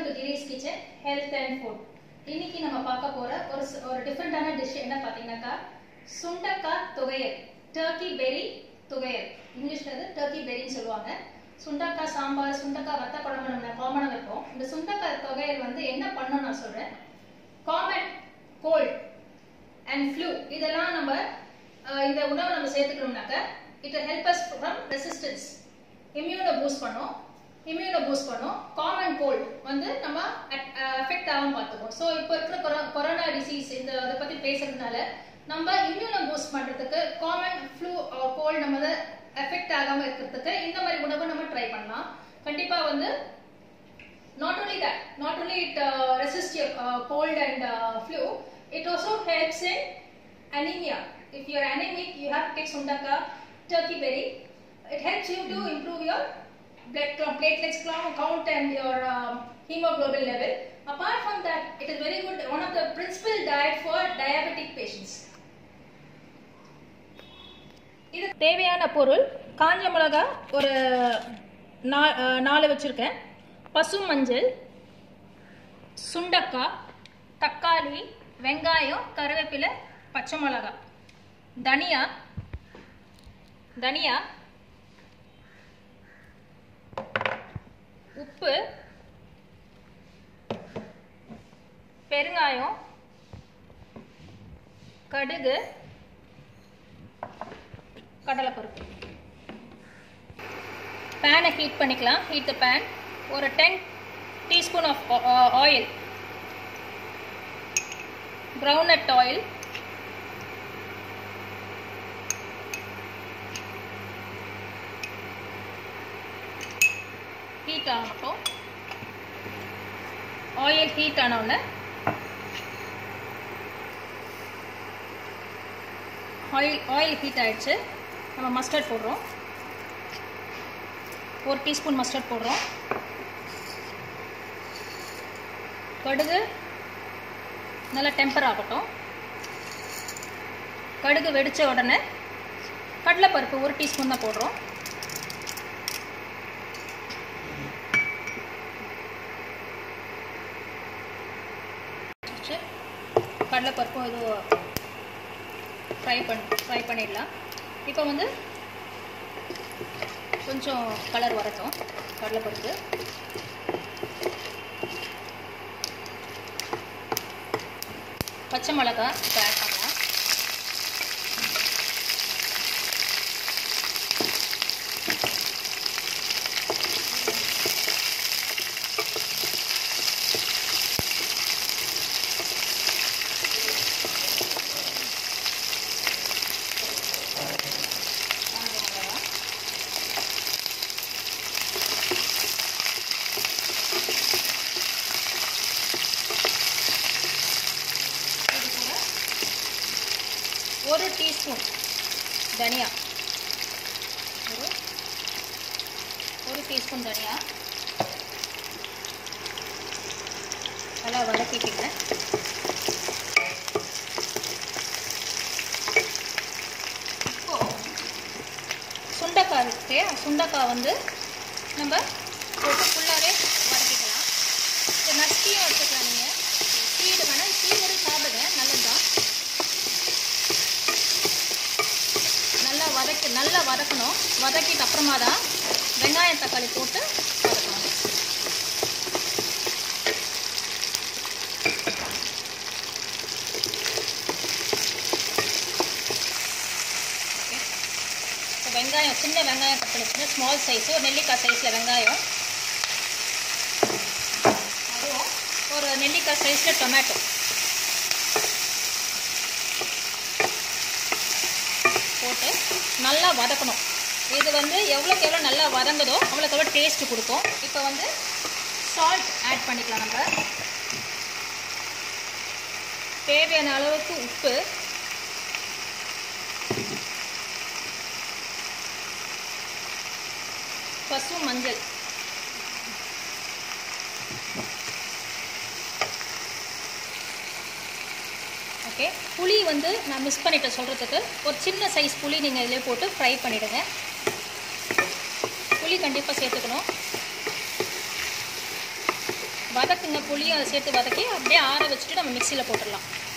To Grace kitchen health and food இன்னைக்கு நம்ம பார்க்க போற ஒரு ஸ்- ஒரு டிஃப்ரெண்டான டிஷ் என்ன பார்த்தீங்கன்னாக்கா சுண்டக்காய் துவையல் டர்க்கி பெரி துவையல் இங்கிலீஷ்ல அது டர்க்கி பெரின்னு சொல்லுவாங்க சுண்டக்காய் சாம்பார் சுண்டக்காய் வத்த குழம்பு நம்ம காமனாக வைப்போம் இந்த சுண்டக்காய் துவையல் வந்து என்ன பண்ணணும் நான் சொல்றேன் காமன் கோல்ட் அண்ட் ஃப்ளூ இதெல்லாம் நம்ம அஹ், இந்த உணவை நம்ம சேர்த்துக்கணும்னாக்க it help us from resistance இம்யூனை பூஸ்ட் பண்ணும் இம்யூனை பூஸ்ட் பண்ணும் காமன் கோல்ட் வந்து நம்ம அஃபெக்ட் ஆகாம பார்த்துக்கும் ஸோ இப்போ இருக்கிற கொரோ- கொரோனா டிசீஸ் இந்த அதை பற்றி பேசுறதுனால நம்ம இம்யூனை பூஸ்ட் பண்ணுறதுக்கு காமன் ஃப்ளூ கோல்ட் நம்ம அதை எஃபெக்ட் ஆகாம இருக்கிறதுக்கு இந்த மாதிரி உணவை நம்ம ட்ரை பண்ணலாம் கண்டிப்பாக வந்து not only that not only it uh, resists your uh, cold and uh, flu it also helps in anemia if you're anemic you have to take sundaka turkey berry it helps you to improve your blood clot, platelets clot- count and your um, hemoglobin level apart from that it is very good one of the principal diet for diabetic patients இது தேவையான பொருள் காஞ்ச மிளகா ஒரு நா- அஹ் நாலு வச்சுருக்கேன் பசு மஞ்சள் சுண்டக்காய் தக்காளி வெங்காயம் கருவேப்பிலை பச்சை மிளகா தனியா தனியா உப்பு பெருங்காயம் கடுகு கடலைப்பருப்பு பேனை ஹீட் பண்ணிக்கலாம் ஹீட் த பேன் ஒரு ten teaspoon of oil groundnut oil heat ஆகட்டும் ஆயில் ஹீட் ஆன உடனே ஆயில் ஆயில் ஹீட் ஆயிடுச்சு நம்ம மஸ்டர்ட் போடுறோம் ஒரு டீஸ்பூன் மஸ்டர்ட் போடுறோம் கடுகு நல்லா டெம்பர் ஆகட்டும் கடுகு வெடிச்ச உடனே கடலைப்பருப்பு ஒரு டீஸ்பூன் தான் போடுறோம் சரி. கடலைப்பருப்பும் இது ஃப்ரை பண்ண ஃப்ரை பண்ணிடலாம் இப்போ வந்து கொஞ்சம் கலர் வரட்டும் கடலைப்பருப்பு பச்சை மிளகா இப்போ ஆட் பண்ணலாம் காஞ்ச மிளகா இது கூட ஒரு டீஸ்பூன் தனியா ஒரு ஒரு டீஸ்பூன் தனியா நல்லா வதக்கிக்கிங்க இப்போ சுண்டைக்காய் இருக்கு சுண்டைக்காய் வந்து நம்ம போட்டு ஃபுல்லாகவே வதக்கிக்கலாம் இப்போ நஸ்கியும் வச்சுக்கலாம் நீங்கள் சீடு வேணால் சீடு சாப்பிடுங்க நல்லதுதான் நல்லா வதக்கி நல்லா வதக்கணும் வதக்கிட்டு அப்புறமா தான் வெங்காயம் தக்காளி போட்டு வதக்கணும் ஓகே இப்போ வெங்காயம் சின்ன வெங்காயம் கட் பண்ணி வச்சுருந்தேன் ஸ்மால் சைஸ் ஒரு நெல்லிக்காய் சைஸில் வெங்காயம் அதுவும் ஒரு நெல்லிக்காய் சைஸில் டொமேட்டோ போட்டு நல்லா வதக்கணும் இது வந்து எவ்வளோக்கு எவ்வளோ நல்லா வதங்குதோ அவ்வளோக்கு எவ்வளோ டேஸ்ட் கொடுக்கும் இப்போ வந்து சால்ட் ஆட் பண்ணிக்கலாம் நம்ம தேவையான அளவுக்கு உப்பு பசு மஞ்சள் ஓகே புளி வந்து நான் மிஸ் பண்ணிட்டேன் சொல்கிறதுக்கு ஒரு சின்ன சைஸ் புளி நீங்கள் இதிலே போட்டு ஃப்ரை பண்ணிவிடுங்க புளி கண்டிப்பாக சேர்த்துக்கணும் வதக்குங்க புளியும் அதை சேர்த்து வதக்கி அப்படியே ஆற வச்சுட்டு நம்ம மிக்சியில் போட்டுடலாம்